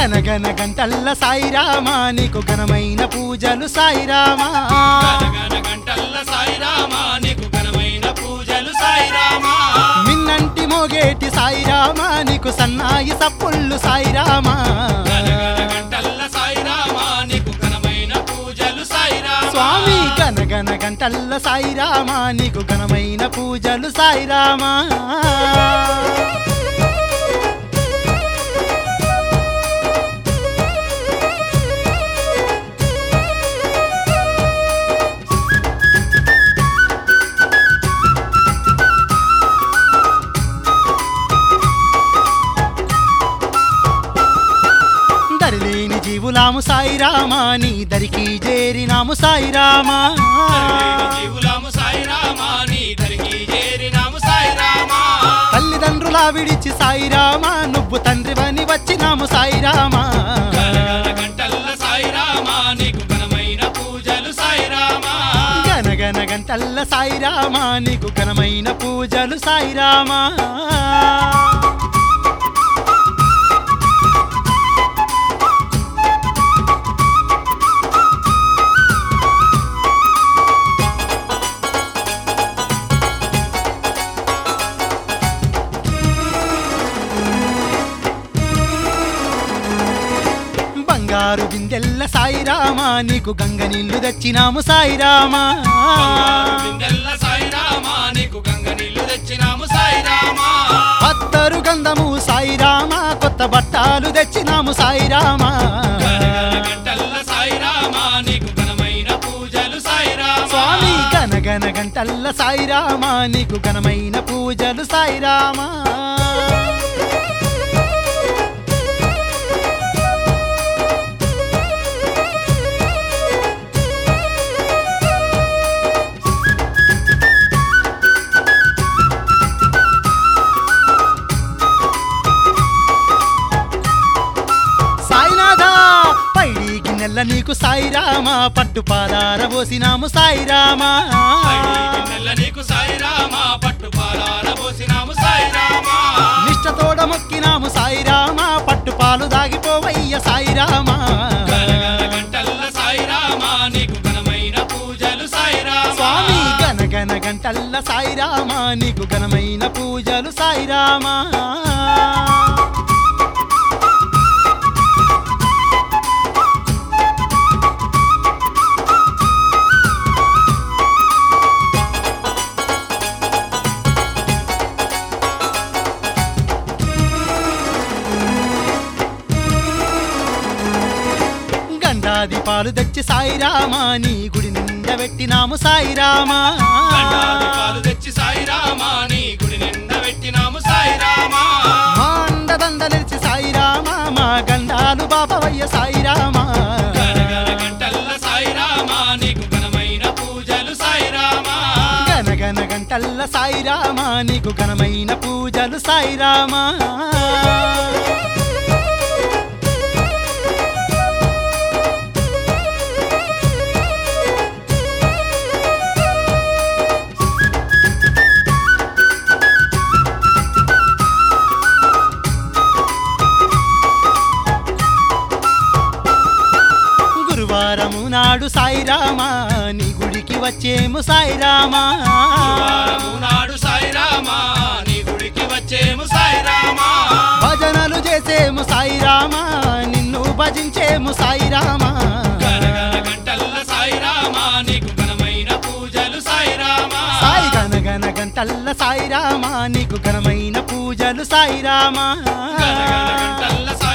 గనగన గంటల్ల సాయిరామా నీకు ఘనమైన పూజలు సాయిరామా గనగన గంటల్ల సాయిరామా నీకు ఘనమైన పూజలు సాయిరామా మిన్నంటి మోగేటి సాయిరామా నీకు సన్నాయి సప్పుళ్ళు సాయిరామా గనగన గంటల్ల సాయిరామా నీకు ఘనమైన పూజలు సాయిరామా స్వామి గనగన గంటల్ల సాయిరామా నీకు ఘనమైన పూజలు సాయిరామా దరిలేని జీవులాము సాయిరామా నీ దరికి చేరినాము సాయిరామా తల్లిలేని జీవులము సాయిరామా నీ దరికి చేరినాము సాయిరామా తల్లిదండ్రుల విడిచి సాయిరామా నువ్వు తండ్రివని వచ్చినాము సాయిరామా గనగన గంటల్ల సాయిరామా నీకు ఘనమైన పూజలు సాయిరామా గనగన గంటల్ల సాయిరామా నీకు ఘనమైన పూజలు సాయిరామా బంగారు బిందెల్ల సాయిరామా నీకు గంగ నీళ్లు తెచ్చినాము సాయిరామా బంగారు బిందెల్ల సాయిరామా నీకు గంగ నీళ్లు తెచ్చినాము సాయిరామా అత్తరు గంధము సాయిరామా కొత్త బట్టాలు తెచ్చినాము సాయిరామా గనగన గంటల్ల సాయిరామా నీకు ఘనమైన పూజలు సాయిరామా స్వామి గనగన గంటల్ల సాయిరామా నీకు ఘనమైన పూజలు సాయిరామా సాయినాథా పైడి గిన్నెల్ల నీకు సాయిరామా పట్టు పాదార పోసినాము సాయిరామా పైడి గిన్నెల నీకు సాయిరామా పట్టు పాలార పోసినాము సాయిరామా నిష్టతోడ మొక్కినాము సాయిరామా పట్టు పాలు దాగిపోవయ్య సాయిరామా గనగన గంటల్ల సాయిరామా నీకు ఘనమైన పూజలు సాయిరామా స్వామి గనగన గంటల్ల సాయిరామా నీకు ఘనమైన పూజలు సాయిరామా గండాది పాలు తెచ్చి సాయిరామా నీ గుడి నిండా పెట్టినాము సాయిరామా గండాది పాలు తెచ్చి సాయిరామా నీ గుడి నిండా పెట్టినాము సాయిరామా మా అండదండలిచి సాయిరామా మా గండాలు బాపవయ్య సాయిరామా గనగన గంటల్ల సాయిరామా నీకు ఘనమైన పూజలు సాయిరామా గనగన గంటల్ల సాయిరామా నీకు ఘనమైన పూజలు సాయిరామా గురువారము నాడు సాయిరామా నీ గుడికి వచ్చేము సాయిరామా గురువారము నాడు సాయిరామా నీ గుడికి వచ్చేము సాయిరామా భజనలు చేసేము సాయిరామా నిన్ను భజించేము సాయిరామా గనగన గంటల్ల సాయిరామా నీకు ఘనమైన పూజలు సాయిరామా సాయి గనగన గంటల్ల సాయిరామా నీకు ఘనమైన పూజలు సాయిరామా గనగన గంటల్ల